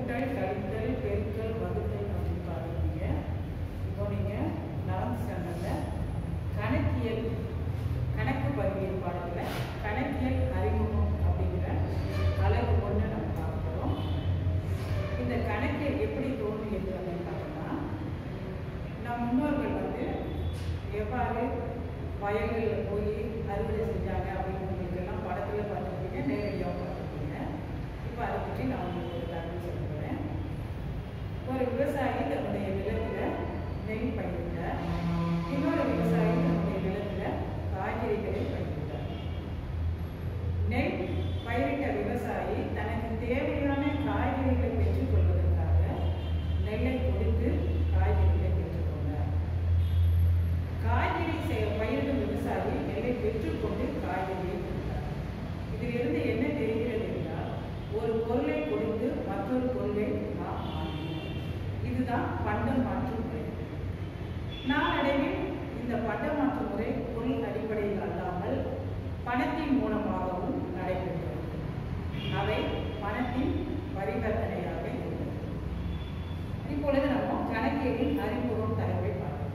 கூட்டல் கழித்தல் பெருக்கல் வகுத்தல் அப்படின்னு பார்க்குறீங்க இப்போ நீங்கள் லெவன்த் ஸ்டாண்டர்டில் கணக்கியல் கணக்கு பதிவியல் பாடத்தில் கணக்கியல் அறிமுகம் அப்படிங்கிற அழகு ஒன்று நம்ம பார்க்குறோம் இந்த கணக்கியல் எப்படி தோன்றியது அப்படின்னு பார்த்தோம்னா நம் முன்னோர்கள் வந்து எவ்வாறு வயல்களில் போய் அறுவடை செஞ்சாங்க அப்படிங்கிறதுக்கெல்லாம் படத்தில் பார்த்துருப்பீங்க நேரடியாக பார்த்துருப்பீங்க இப்போ அதை பற்றி நான் உங்களுக்கு ஒரு தகவல் சொல்ல போகிறேன் ஒரு விவசாயி தன்னுடைய நிலத்தில் நெல் பயிரிட்டார் இன்னொரு விவசாயி தன்னுடைய நிலத்தில் காய்கறிகளை பயிரிட்டார் நெல் பயிரிட்ட விவசாயி தனக்கு தேவையான காய்கறிகளை பெற்றுக் கொள்வதற்காக நெல்லை கொடுத்து காய்கறிகளை பெற்றுக்கொண்டார் காய்கறி செய்- பயிரிடும் விவசாயி நெல்லை பெற்றுக்கொண்டு காய்கறியை கொடுத்தார் இதிலிருந்து என்ன தெரிகிறது என்றால் ஒரு பொருளை கொடுத்து மற்றொரு பொருளை நாம் வாங்கினோம் இதுதான் பண்ட மாற்று முறை நாளடைவில் இந்த பண்ட மாற்று முறை பொருள் அடிப்படையில் அல்லாமல் பணத்தின் மூலமாகவும் நடைபெற்றது அவை பணத்தின் பரிவர்த்தனையாக இருந்தது இப்பொழுது நம்ம கணக்கியலின் அறிமுகம் தலைப்பை பார்க்கலாம்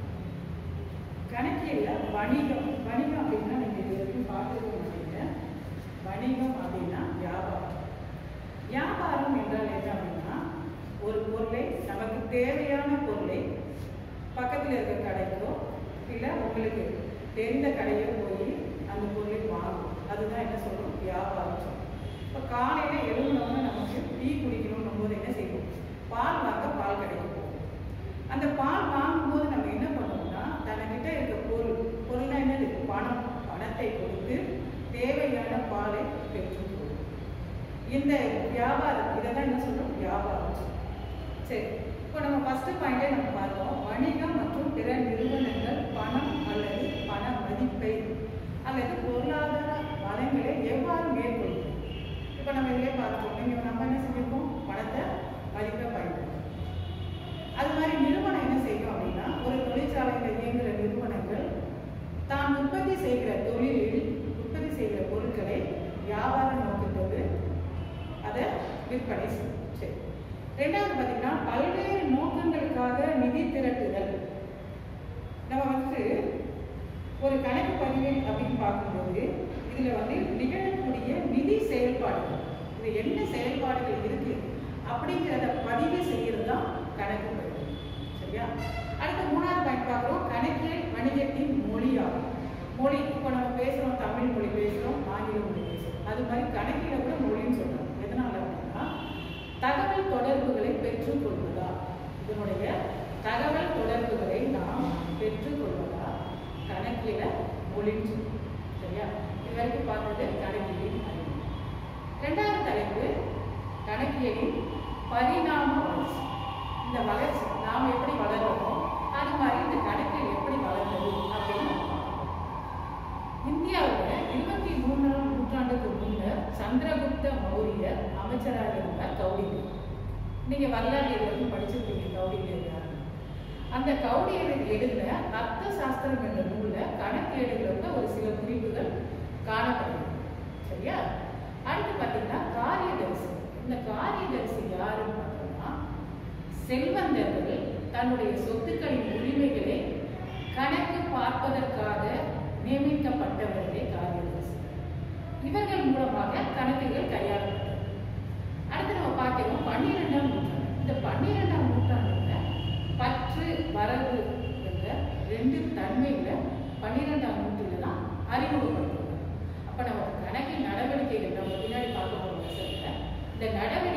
கணக்கியல்ல வணிகம் வணிகம் அப்படின்னா நீங்க இது வரைக்கும் பார்த்துருக்க மாட்டீங்க வணிகம் அப்படின்னா வியாபாரம் வியாபாரம் என்றால் என்ன அப்படின்னா ஒரு பொருளை நமக்கு தேவையான பொருளை பக்கத்தில் இருக்க கடைக்கோ இல்லை உங்களுக்கு தெரிந்த கடையோ போய் அந்த பொருளை வாங்கும் அதுதான் என்ன சொல்றோம் வியாபாரம் சொல்றோம் இப்போ காலையில் எழுந்தவங்க நமக்கு டீ குடிக்கணும்னும் போது என்ன செய்வோம் பால் வாங்க பால் கடைக்கு போவோம் அந்த பால் வாங்கும்போது நம்ம என்ன பண்ணுவோம்னா தனக்கிட்ட இருக்க பொருள் பொருள்னா என்னது பணம் பணத்தை கொடுத்து தேவையான பாலை பெற்றுக்கொள்வோம் இந்த வியாபாரம் இதை தான் என்ன சொல்றோம் வியாபாரம் சொல்றோம். சரி இப்போ நம்ம ஃபர்ஸ்ட் பாயிண்டே நம்ம பார்த்தோம் வணிகம் மற்றும் பிற நிறுவனங்கள் பணம் அல்லது பண மதிப்பை அல்லது பொருளாதார வளங்களை எவ்வாறு மேற்கொள்ளும் இப்போ நம்ம இதிலே பார்த்தோம் நீங்க நம்ம என்ன செஞ்சிருக்கோம் பணத்தை மதிப்பை பயன்படுத்தும் அது மாதிரி நிறுவனம் என்ன செய்யும் அப்படின்னா ஒரு தொழிற்சாலையில் இயங்குகிற நிறுவனங்கள் தான் உற்பத்தி செய்கிற தொழிலில் உற்பத்தி செய்கிற பொருட்களை வியாபார நோக்கத்தோடு அதை விற்பனை செய்யும் சரி ரெண்டாவது பார்த்தீங்கன்னா பல்வேறு நோக்கங்களுக்காக நிதி திரட்டுதல் நம்ம வந்து ஒரு கணக்கு பதிவேல் அப்படின்னு பார்க்கும்போது இதில் வந்து நிகழக்கூடிய நிதி செயல்பாடுகள் இது என்ன செயல்பாடுகள் இருக்கு அப்படிங்கிறத பதிவு செய்யறது தான் கணக்கு பதிவு சரியா அடுத்து மூணாவது பாயிண்ட் பார்க்குறோம் கணக்கியல் வணிகத்தின் மொழியாகும் மொழி இப்போ நம்ம பேசுகிறோம் தமிழ் மொழி பேசுகிறோம் ஆங்கில மொழி பேசுகிறோம் அது மாதிரி கணக்கில கூட மொழின்னு சொல்கிறோம் எதனால அப்படின்னா தகவல் தொடர்புகளை பெற்றுக்கொள்வதா இதனுடைய தகவல் தொடர்புகளை நாம் பெற்றுக்கொள்வதா கணக்கில மொழின்னு சொல்றோம் சரியா இது வரைக்கும் பார்த்தது கணக்கியலின் அறிவு ரெண்டாவது தலைப்பு கணக்கியலின் பரிணாம வளர்ச்சி இந்த வளர்ச்சி நாம் எப்படி வளர்றோமோ அது மாதிரி இந்த கணக்கியல் எப்படி வளர்ந்தது அப்படின்னு நம்ம பார்க்கலாம். இந்தியாவில் இருபத்தி மூணாம் நூற்றாண்டுக்கு முன்னர் சந்திரகுப்த மௌரியர் அமைச்சராக இருந்தார் கௌடியர் நீங்க வரலாறு வரைக்கும் படிச்சிருப்பீங்க கௌடியர் யாருன்னு அந்த கௌடியர் எழுதின அர்த்த சாஸ்திரம் என்ற நூல்ல கணக்கேடுகளோட ஒரு சில குறிப்புகள் காணப்படுது சரியா அடுத்து பார்த்தீங்கன்னா காரியதரிசி இந்த காரியதரிசி யாருன்னு பார்த்தோம்னா செல்வந்தர்கள் தன்னுடைய சொத்துக்களின் உரிமைகளை கணக்கு பார்ப்பதற்காக நியமிக்கப்பட்டவர்களே காரியதரிசி இவர்கள் மூலமாக கணக்குகள் கையாளப்பட்டது அடுத்து நம்ம பார்க்கிறோம் பன்னிரெண்டாம் நூற்றாண்டு இந்த பன்னிரெண்டாம் நூற்றாண்டுல பற்று வரவு என்ற ரெண்டு தன்மையில பன்னிரெண்டாம் நூற்றுல தான் அறிமுகப்படுத்துவாங்க அப்ப நம்ம கணக்கின் நடவடிக்கைகள் நம்ம பின்னாடி பார்க்க போறோம் லெசன்ல இந்த நடவடிக்கை